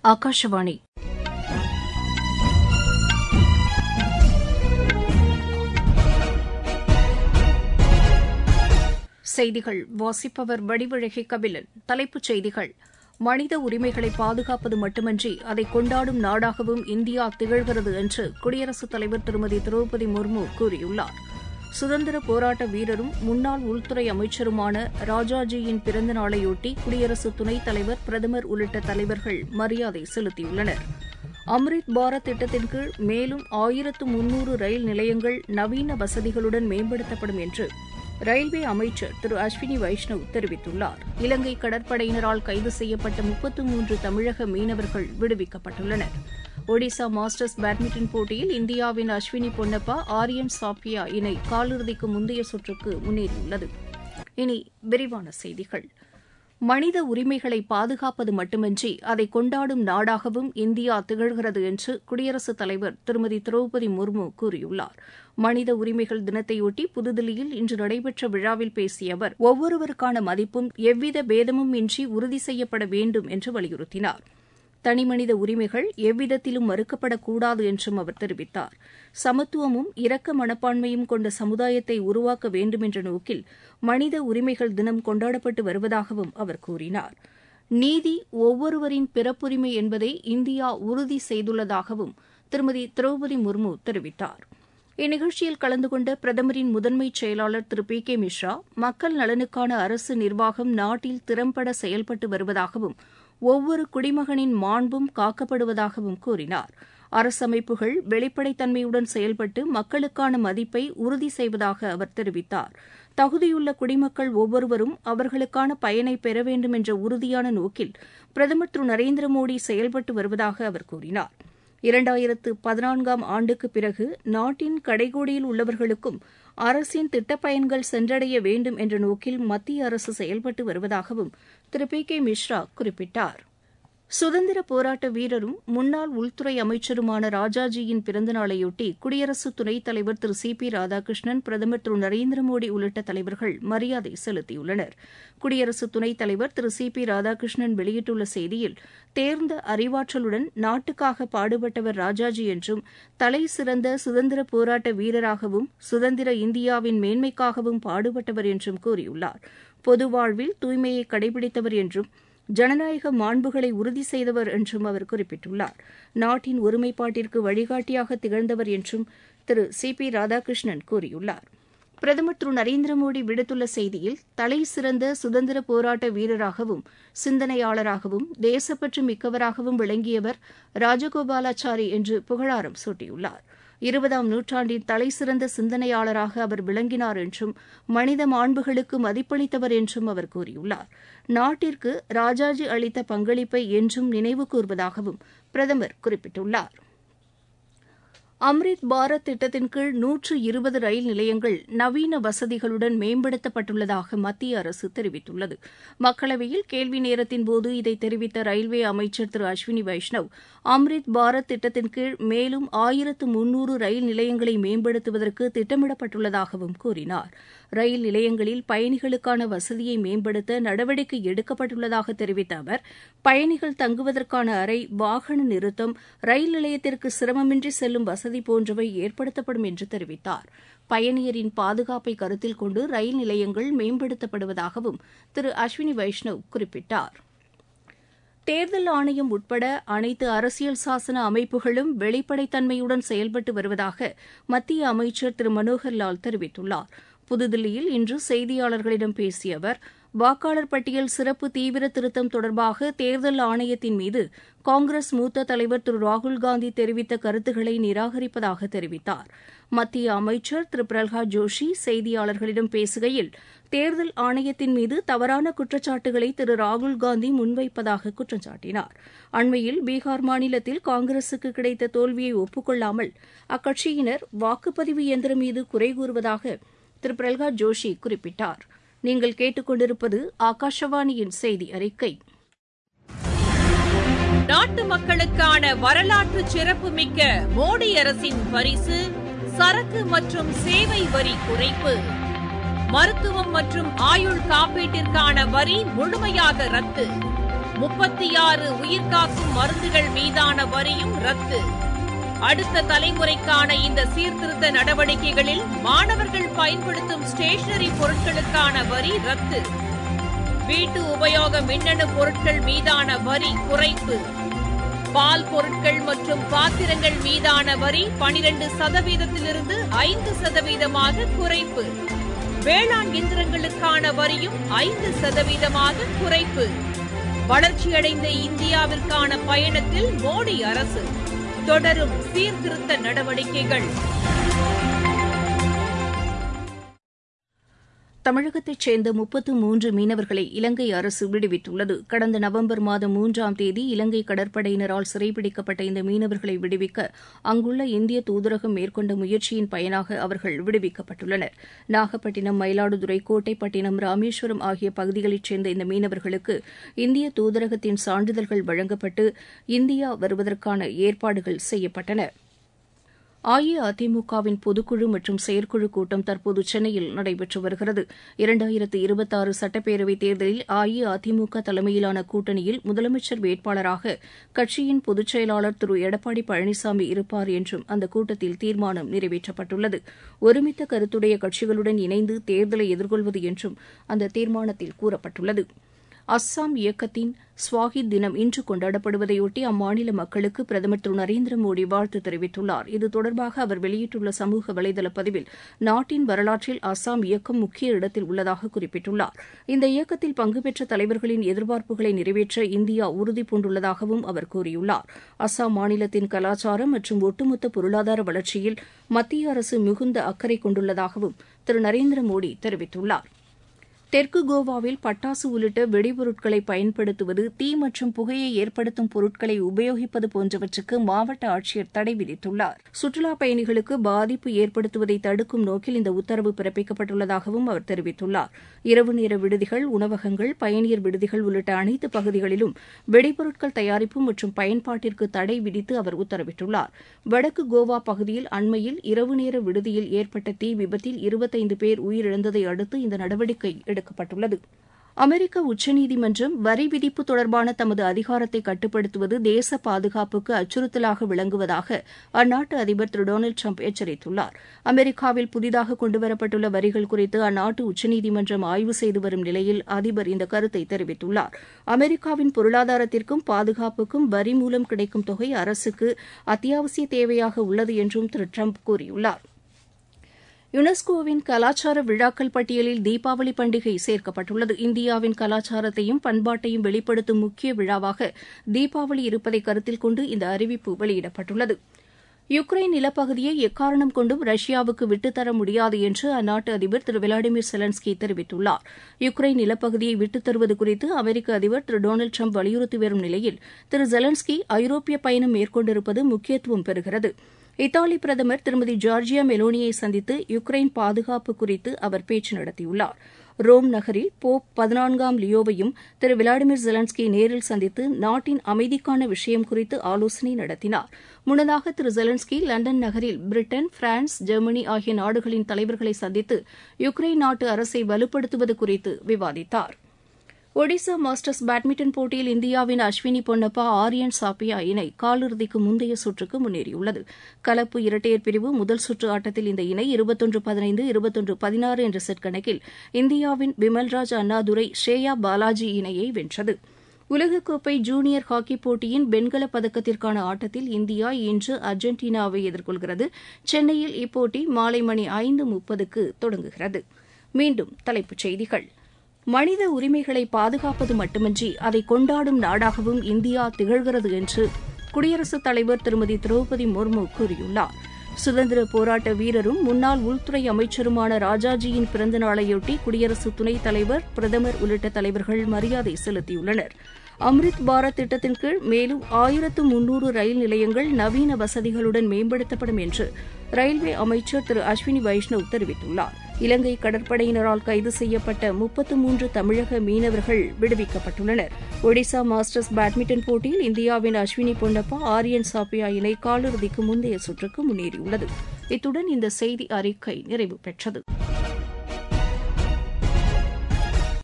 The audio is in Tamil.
ஆகாஷவாணி செய்திகள் வாசிப்பவர் வடிவழகி கபிலன் தலைப்புச் செய்திகள் மனித உரிமைகளை பாதுகாப்பது மட்டுமன்றி அதை கொண்டாடும் நாடாகவும் இந்தியா திகழ்கிறது என்று குடியரசுத் தலைவர் திருமதி திரௌபதி முர்மு கூறியுள்ளார் சுதந்திர போராட்ட வீரரும் முன்னாள் உள்துறை அமைச்சருமான ராஜாஜியின் பிறந்த நாளையொட்டி குடியரசு துணைத் தலைவர் பிரதமர் உள்ளிட்ட தலைவர்கள் மரியாதை செலுத்தியுள்ளனர் அம்ரித் பாரத் திட்டத்தின் கீழ் மேலும் ஆயிரத்து முன்னூறு ரயில் நிலையங்கள் நவீன வசதிகளுடன் மேம்படுத்தப்படும் என்று ரயில்வே அமைச்சர் திரு அஸ்வினி வைஷ்ணவ் தெரிவித்துள்ளார் இலங்கை கடற்படையினரால் கைது செய்யப்பட்ட முப்பத்து மூன்று தமிழக மீனவர்கள் விடுவிக்கப்பட்டுள்ளனர் ஒடிசா மாஸ்டர்ஸ் பேட்மிண்டன் போட்டியில் இந்தியாவின் அஸ்வினி பொன்னப்பா ஆரியன் சாப்பியா இணை காலிறுதிக்கு முந்தைய சுற்றுக்கு முன்னேறியுள்ளது இனி விரிவான செய்திகள் மனித உரிமைகளை பாதுகாப்பது மட்டுமன்றி அதை கொண்டாடும் நாடாகவும் இந்தியா திகழ்கிறது என்று குடியரசுத் தலைவர் திருமதி திரௌபதி முர்மு கூறியுள்ளார் மனித உரிமைகள் தினத்தையொட்டி புதுதில்லியில் இன்று நடைபெற்ற விழாவில் பேசிய அவர் ஒவ்வொருவருக்கான மதிப்பும் எவ்வித பேதமும் இன்றி உறுதி செய்யப்பட வேண்டும் என்று வலியுறுத்தினார் தனிமனித உரிமைகள் எவ்விதத்திலும் மறுக்கப்படக்கூடாது என்றும் அவர் தெரிவித்தார் சமத்துவமும் இரக்க மனப்பான்மையும் கொண்ட சமுதாயத்தை உருவாக்க வேண்டும் என்ற நோக்கில் மனித உரிமைகள் தினம் கொண்டாடப்பட்டு வருவதாகவும் அவர் கூறினார் நீதி ஒவ்வொருவரின் பிறப்புரிமை என்பதை இந்தியா உறுதி செய்துள்ளதாகவும் திருமதி திரௌபதி முர்மு தெரிவித்தார் இந்நிகழ்ச்சியில் கலந்து கொண்ட பிரதமரின் முதன்மைச் செயலாளர் திரு பி கே மிஸ்ரா மக்கள் நலனுக்கான அரசு நிர்வாகம் நாட்டில் திறம்பட செயல்பட்டு வருவதாகவும் ஒவ்வொரு குடிமகனின் மாண்பும் காக்கப்படுவதாகவும் கூறினார் அரசமைப்புகள் வெளிப்படைத்தன்மையுடன் செயல்பட்டு மக்களுக்கான மதிப்பை உறுதி செய்வதாக அவர் தெரிவித்தார் தகுதியுள்ள குடிமக்கள் ஒவ்வொருவரும் அவர்களுக்கான பயனை பெற வேண்டும் என்ற உறுதியான நோக்கில் பிரதமர் திரு நரேந்திர மோடி செயல்பட்டு வருவதாக அவர் கூறினார் இரண்டாயிரத்து பதினான்காம் ஆண்டுக்கு பிறகு நாட்டின் கடைகோடியில் உள்ளவர்களுக்கும் அரசின் திட்டப் பயன்கள் சென்றடைய வேண்டும் என்ற நோக்கில் மத்திய அரசு செயல்பட்டு வருவதாகவும் திரு பி கே மிஸ்ரா குறிப்பிட்டார் சுதந்திர போராட்ட வீரரும் முன்னாள் உள்துறை அமைச்சருமான ராஜாஜியின் பிறந்த நாளையொட்டி குடியரசு துணைத் தலைவர் திரு சி பி ராதாகிருஷ்ணன் பிரதமர் திரு நரேந்திர மோடி உள்ளிட்ட தலைவர்கள் மரியாதை செலுத்தியுள்ளனர் குடியரசு துணைத் தலைவர் திரு சி பி ராதாகிருஷ்ணன் வெளியிட்டுள்ள செய்தியில் தேர்ந்த அறிவாற்றலுடன் நாட்டுக்காக பாடுபட்டவர் ராஜாஜி என்றும் தலை சிறந்த சுதந்திர போராட்ட வீரராகவும் சுதந்திர இந்தியாவின் மேன்மைக்காகவும் பாடுபட்டவர் என்றும் கூறியுள்ளார் பொது வாழ்வில் தூய்மையை கடைபிடித்தவர் என்றும் ஜனநாயக மாண்புகளை உறுதி செய்தவர் என்றும் அவர் குறிப்பிட்டுள்ளார் நாட்டின் ஒருமைப்பாட்டிற்கு வழிகாட்டியாக திகழ்ந்தவர் என்றும் திரு சி பி ராதாகிருஷ்ணன் கூறியுள்ளார் பிரதமர் திரு நரேந்திர மோடி விடுத்துள்ள செய்தியில் தலை சிறந்த சுதந்திர போராட்ட வீரராகவும் சிந்தனையாளராகவும் தேசப்பற்று மிக்கவராகவும் விளங்கியவர் ராஜகோபாலாச்சாரி என்று புகழாரம் சூட்டியுள்ளார் இருபதாம் நூற்றாண்டின் தலைசிறந்த சிந்தனையாளராக அவர் விளங்கினார் என்றும் மனித மாண்புகளுக்கு மதிப்பளித்தவர் என்றும் அவர் கூறியுள்ளார் நாட்டிற்கு ராஜாஜி அளித்த பங்களிப்பை என்றும் நினைவு கூர்வதாகவும் பிரதமர் குறிப்பிட்டுள்ளார் அம்ரித் பாரத் திட்டத்தின் கீழ் நூற்று இருபது ரயில் நிலையங்கள் நவீன வசதிகளுடன் மேம்படுத்தப்பட்டுள்ளதாக மத்திய அரசு தெரிவித்துள்ளது மக்களவையில் கேள்வி நேரத்தின்போது இதை தெரிவித்த ரயில்வே அமைச்சர் திரு அஸ்வினி வைஷ்ணவ் அம்ரித் பாரத் திட்டத்தின் கீழ் மேலும் ஆயிரத்து முன்னூறு ரயில் நிலையங்களை மேம்படுத்துவதற்கு திட்டமிடப்பட்டுள்ளதாகவும் கூறினார் ரயில் நிலையங்களில் பயணிகளுக்கான வசதியை மேம்படுத்த நடவடிக்கை எடுக்கப்பட்டுள்ளதாக தெரிவித்த அவர் பயணிகள் தங்குவதற்கான அறை வாகன நிறுத்தம் ரயில் நிலையத்திற்கு சிரமமின்றி செல்லும் வசதி போன்றவை ஏற்படுத்தப்படும் என்று தெரிவித்தார் பயணியரின் பாதுகாப்பை கருத்தில் கொண்டு ரயில் நிலையங்கள் மேம்படுத்தப்படுவதாகவும் திரு அஸ்வினி வைஷ்ணவ் குறிப்பிட்டார் தேர்தல் ஆணையம் உட்பட அனைத்து அரசியல் சாசன அமைப்புகளும் வெளிப்படைத்தன்மையுடன் செயல்பட்டு வருவதாக மத்திய அமைச்சர் திரு மனோகர் லால் தெரிவித்துள்ளார் புதுதில்லியில் இன்று செய்தியாளர்களிடம் பேசிய அவர் வாக்காளர் பட்டியல் சிறப்பு தீவிர திருத்தம் தொடர்பாக தேர்தல் ஆணையத்தின் மீது காங்கிரஸ் மூத்த தலைவர் திரு ராகுல்காந்தி தெரிவித்த கருத்துக்களை நிராகரிப்பதாக தெரிவித்தார் மத்திய அமைச்சர் திரு பிரல்ஹாத் ஜோஷி செய்தியாளர்களிடம் பேசுகையில் தேர்தல் ஆணையத்தின் மீது தவறான குற்றச்சாட்டுகளை திரு ராகுல்காந்தி முன்வைப்பதாக குற்றம் சாட்டினார் அண்மையில் பீகார் மாநிலத்தில் காங்கிரசுக்கு கிடைத்த தோல்வியை ஒப்புக்கொள்ளாமல் அக்கட்சியினர் வாக்குப்பதிவு இயந்திரம் மீது குறை கூறுவதாக திரு பிரல்ஹாத் ஜோஷி குறிப்பிட்டார் நீங்கள் கேட்டுக்கொண்டிருப்பது ஆகாஷவாணியின் செய்தி அறிக்கை நாட்டு மக்களுக்கான வரலாற்று சிறப்புமிக்க மோடி அரசின் பரிசு சரக்கு மற்றும் சேவை வரி குறைப்பு மருத்துவம் மற்றும் ஆயுள் காப்பீட்டிற்கான வரி முழுமையாக ரத்து முப்பத்தி ஆறு உயிர்காக்கும் மருந்துகள் மீதான வரியும் ரத்து அடுத்த தலைமுறைக்கான இந்த சீர்திருத்த நடவடிக்கைகளில் மாணவர்கள் பயன்படுத்தும் ஸ்டேஷனரி பொருட்களுக்கான வரி ரத்து வீட்டு உபயோக மின்னணு பொருட்கள் மீதான வரி குறைப்பு பால் பொருட்கள் மற்றும் பாத்திரங்கள் மீதான வரி பனிரெண்டு சதவீதத்திலிருந்து ஐந்து சதவீதமாக குறைப்பு வேளாண் இயந்திரங்களுக்கான வரியும் ஐந்து சதவீதமாக குறைப்பு வளர்ச்சியடைந்த இந்தியாவிற்கான பயணத்தில் மோடி அரசு தொடரும் சீர்திருத்த நடவடிக்கைகள் தமிழகத்தைச் சேர்ந்த முப்பத்து மூன்று மீனவர்களை இலங்கை அரசு விடுவித்துள்ளது கடந்த நவம்பர் மாதம் மூன்றாம் தேதி இலங்கை கடற்படையினரால் சிறைபிடிக்கப்பட்ட இந்த மீனவர்களை விடுவிக்க அங்குள்ள இந்திய தூதரகம் மேற்கொண்ட முயற்சியின் பயனாக அவர்கள் விடுவிக்கப்பட்டுள்ளனர் நாகப்பட்டினம் மயிலாடுதுறை கோட்டைப்பட்டினம் ராமேஸ்வரம் ஆகிய பகுதிகளைச் சேர்ந்த இந்த மீனவர்களுக்கு இந்திய தூதரகத்தின் சான்றிதழ்கள் வழங்கப்பட்டு இந்தியா வருவதற்கான ஏற்பாடுகள் செய்யப்பட்டன அஇஅதிமுகவின் பொதுக்குழு மற்றும் செயற்குழு கூட்டம் தற்போது சென்னையில் நடைபெற்று வருகிறது இரண்டாயிரத்து இருபத்தாறு சட்டப்பேரவைத் தேர்தலில் அஇஅதிமுக தலைமையிலான கூட்டணியில் முதலமைச்சர் வேட்பாளராக கட்சியின் பொதுச் செயலாளர் திரு எடப்பாடி பழனிசாமி இருப்பார் என்றும் அந்த கூட்டத்தில் தீர்மானம் நிறைவேற்றப்பட்டுள்ளது ஒருமித்த கருத்துடைய கட்சிகளுடன் இணைந்து தேர்தலை எதிர்கொள்வது என்றும் அந்த தீர்மானத்தில் கூறப்பட்டுள்ளது அஸ்ஸாம் இயக்கத்தின் ஸ்வாஹித் தினம் இன்று கொண்டாடப்படுவதையொட்டி அம்மாநில மக்களுக்கு பிரதமர் திரு நரேந்திர மோடி வாழ்த்து தெரிவித்துள்ளார் இது தொடர்பாக அவர் வெளியிட்டுள்ள சமூக வலைதள பதிவில் நாட்டின் வரலாற்றில் அஸ்ஸாம் இயக்கம் முக்கிய இடத்தில் உள்ளதாக குறிப்பிட்டுள்ளார் இந்த இயக்கத்தில் பங்கு பெற்ற தலைவர்களின் எதிர்பார்ப்புகளை நிறைவேற்ற இந்தியா உறுதிபூண்டுள்ளதாகவும் அவர் கூறியுள்ளார் அஸ்ஸாம் மாநிலத்தின் கலாச்சாரம் மற்றும் ஒட்டுமொத்த பொருளாதார வளர்ச்சியில் மத்திய அரசு மிகுந்த அக்கறை கொண்டுள்ளதாகவும் திரு நரேந்திர மோடி தெரிவித்துள்ளார் தெற்கு கோவாவில் பட்டாசு உள்ளிட்ட வெடிபொருட்களை பயன்படுத்துவது தீ மற்றும் புகையை ஏற்படுத்தும் பொருட்களை உபயோகிப்பது போன்றவற்றுக்கு மாவட்ட ஆட்சியர் தடை விதித்துள்ளார் சுற்றுலாப் பயணிகளுக்கு பாதிப்பு ஏற்படுத்துவதை தடுக்கும் நோக்கில் இந்த உத்தரவு பிறப்பிக்கப்பட்டுள்ளதாகவும் அவர் தெரிவித்துள்ளார் இரவு நேர விடுதிகள் உணவகங்கள் பயணியர் விடுதிகள் உள்ளிட்ட அனைத்து பகுதிகளிலும் வெடிபொருட்கள் தயாரிப்பு மற்றும் பயன்பாட்டிற்கு தடை விதித்து அவர் உத்தரவிட்டுள்ளார் வடக்கு கோவா பகுதியில் அண்மையில் இரவு நேர விடுதியில் ஏற்பட்ட தீ விபத்தில் இருபத்தைந்து பேர் உயிரிழந்ததை அடுத்து இந்த நடவடிக்கை எடுக்கப்பட்டுள்ளது அமெரிக்க உச்சநீதிமன்றம் வரி விதிப்பு தொடர்பான தமது அதிகாரத்தை கட்டுப்படுத்துவது தேச பாதுகாப்புக்கு அச்சுறுத்தலாக விளங்குவதாக அந்நாட்டு அதிபர் திரு டொனால்டு ட்ரம்ப் எச்சரித்துள்ளார் அமெரிக்காவில் புதிதாக கொண்டுவரப்பட்டுள்ள வரிகள் குறித்து அந்நாட்டு உச்சநீதிமன்றம் ஆய்வு செய்து வரும் நிலையில் அதிபர் இந்த கருத்தை தெரிவித்துள்ளார் அமெரிக்காவின் பொருளாதாரத்திற்கும் பாதுகாப்புக்கும் வரி மூலம் கிடைக்கும் தொகை அரசுக்கு அத்தியாவசிய தேவையாக உள்ளது என்றும் திரு ட்ரம்ப் கூறியுள்ளார் யுனெஸ்கோவின் கலாச்சார விழாக்கள் பட்டியலில் தீபாவளி பண்டிகை சேர்க்கப்பட்டுள்ளது இந்தியாவின் கலாச்சாரத்தையும் பண்பாட்டையும் வெளிப்படுத்தும் முக்கிய விழாவாக தீபாவளி இருப்பதை கருத்தில் கொண்டு இந்த அறிவிப்பு வெளியிடப்பட்டுள்ளது யுக்ரைன் நிலப்பகுதியை எக்காரணம் கொண்டும் ரஷ்யாவுக்கு விட்டுத்தர முடியாது என்று அந்நாட்டு அதிபர் திரு விளாடிமிர் செலன்ஸ்கி தெரிவித்துள்ளார் யுக்ரைன் நிலப்பகுதியை விட்டுத் தருவது குறித்து அமெரிக்க அதிபர் திரு டொனால்டு ட்ரம்ப் வலியுறுத்தி வரும் நிலையில் திரு ஜெலன்ஸ்கி ஐரோப்பிய பயணம் மேற்கொண்டிருப்பது முக்கியத்துவம் பெறுகிறது இத்தாலி பிரதமர் திருமதி ஜார்ஜியா மெலோனியை சந்தித்து யுக்ரைன் பாதுகாப்பு குறித்து அவர் பேச்சு நடத்தியுள்ளார் ரோம் நகரில் போப் பதினான்காம் லியோவையும் திரு விளாடிமிர் ஜெலன்ஸ்கி நேரில் சந்தித்து நாட்டின் அமைதிக்கான விஷயம் குறித்து ஆலோசனை நடத்தினார் முன்னதாக திரு ஜெலன்ஸ்கி லண்டன் நகரில் பிரிட்டன் பிரான்ஸ் ஜெர்மனி ஆகிய நாடுகளின் தலைவர்களை சந்தித்து யுக்ரைன் நாட்டு அரசை வலுப்படுத்துவது குறித்து விவாதித்தார் ஒடிசா மாஸ்டர்ஸ் பேட்மிண்டன் போட்டியில் இந்தியாவின் அஸ்வினி பொன்னப்பா ஆரியன் சாப்பியா இணை காலிறுதிக்கு முந்தைய சுற்றுக்கு முன்னேறியுள்ளது கலப்பு இரட்டையர் பிரிவு முதல் சுற்று ஆட்டத்தில் இந்த இணை இருபத்தொன்று பதினைந்து இருபத்தொன்று பதினாறு என்ற செட் கணக்கில் இந்தியாவின் விமல்ராஜ் அண்ணாதுரை ஸ்ரேயா பாலாஜி இணையை வென்றது உலகக்கோப்பை ஜூனியர் ஹாக்கிப் போட்டியின் வெண்கல பதக்கத்திற்கான ஆட்டத்தில் இந்தியா இன்று அர்ஜென்டினாவை எதிர்கொள்கிறது சென்னையில் இப்போட்டி மாலை மணி ஐந்து முப்பதுக்கு தொடங்குகிறது மீண்டும் தலைப்புச் செய்திகள் மனித உரிமைகளை பாதுகாப்பது மட்டுமின்றி அதை கொண்டாடும் நாடாகவும் இந்தியா திகழ்கிறது என்று குடியரசுத் தலைவர் திருமதி திரௌபதி முர்மு கூறியுள்ளார் சுதந்திர போராட்ட வீரரும் முன்னாள் உள்துறை அமைச்சருமான ராஜாஜியின் பிறந்த நாளையொட்டி குடியரசு துணைத் தலைவர் பிரதமர் உள்ளிட்ட தலைவர்கள் மரியாதை செலுத்தியுள்ளனர் அம்ரித் பாரத் திட்டத்தின் கீழ் மேலும் ஆயிரத்து முன்னூறு ரயில் நிலையங்கள் நவீன வசதிகளுடன் மேம்படுத்தப்படும் என்று ரயில்வே அமைச்சர் திரு அஸ்வினி வைஷ்ணவ் தெரிவித்துள்ளார் இலங்கை கடற்படையினரால் கைது செய்யப்பட்ட முப்பத்து மூன்று தமிழக மீனவர்கள் விடுவிக்கப்பட்டுள்ளனர் ஒடிசா மாஸ்டர்ஸ் பேட்மிண்டன் போட்டியில் இந்தியாவின் அஸ்வினி பொன்னப்பா ஆரியன் சாப்பியா இணை காலிறுதிக்கு முந்தைய சுற்றுக்கு முன்னேறியுள்ளது இத்துடன் இந்த செய்தி அறிக்கை நிறைவு பெற்றது